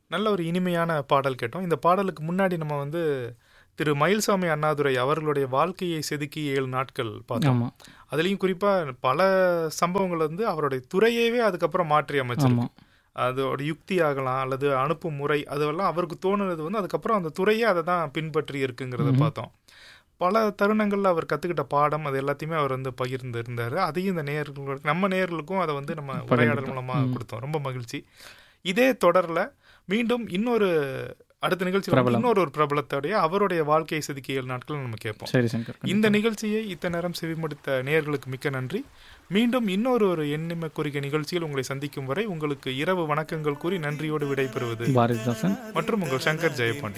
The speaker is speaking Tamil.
நல்ல ஒரு இனிமையான பாடல் கேட்டோம் இந்த பாடலுக்கு முன்னாடி நம்ம வந்து திரு மயில்சாமி அண்ணாதுரை அவர்களுடைய வாழ்க்கையை செதுக்கி ஏழு நாட்கள் பார்த்தோம் ஆமாம் அதுலேயும் குறிப்பாக பல சம்பவங்கள் வந்து அவருடைய துறையவே அதுக்கப்புறம் மாற்றி அமைச்சிருக்கு ஆமாம் அதோட யுக்தி ஆகலாம் அல்லது அனுப்பும் முறை அதெல்லாம் அவருக்கு தோணுனது வந்து அதுக்கப்புறம் அந்த துறையே அதை தான் பின்பற்றி இருக்குங்கிறத பார்த்தோம் பல தருணங்களில் அவர் கற்றுக்கிட்ட பாடம் அது எல்லாத்தையுமே அவர் வந்து பகிர்ந்து இருந்தார் அதையும் இந்த நேயர்களுக்கு நம்ம நேயர்களுக்கும் அதை வந்து நம்ம உரையாடல் மூலமாக கொடுத்தோம் ரொம்ப மகிழ்ச்சி இதே தொடரில் மீண்டும் இன்னொரு அடுத்த நிகழ்ச்சி வந்து இன்னொரு ஒரு பிரபலத்தோடைய அவருடைய வாழ்க்கையை செதுக்கிய ஏழு நாட்கள் நம்ம கேட்போம் சரி சங்கர் இந்த நிகழ்ச்சியை இத்தனை நேரம் செவிமடுத்த நேயர்களுக்கு மிக்க நன்றி மீண்டும் இன்னொரு ஒரு எண்ணிம குறிக்க நிகழ்ச்சியில் உங்களை சந்திக்கும் வரை உங்களுக்கு இரவு வணக்கங்கள் கூறி நன்றியோடு விடைபெறுவது பாரதிதாசன் மற்றும் உங்கள் சங்கர் ஜெயபாண்டி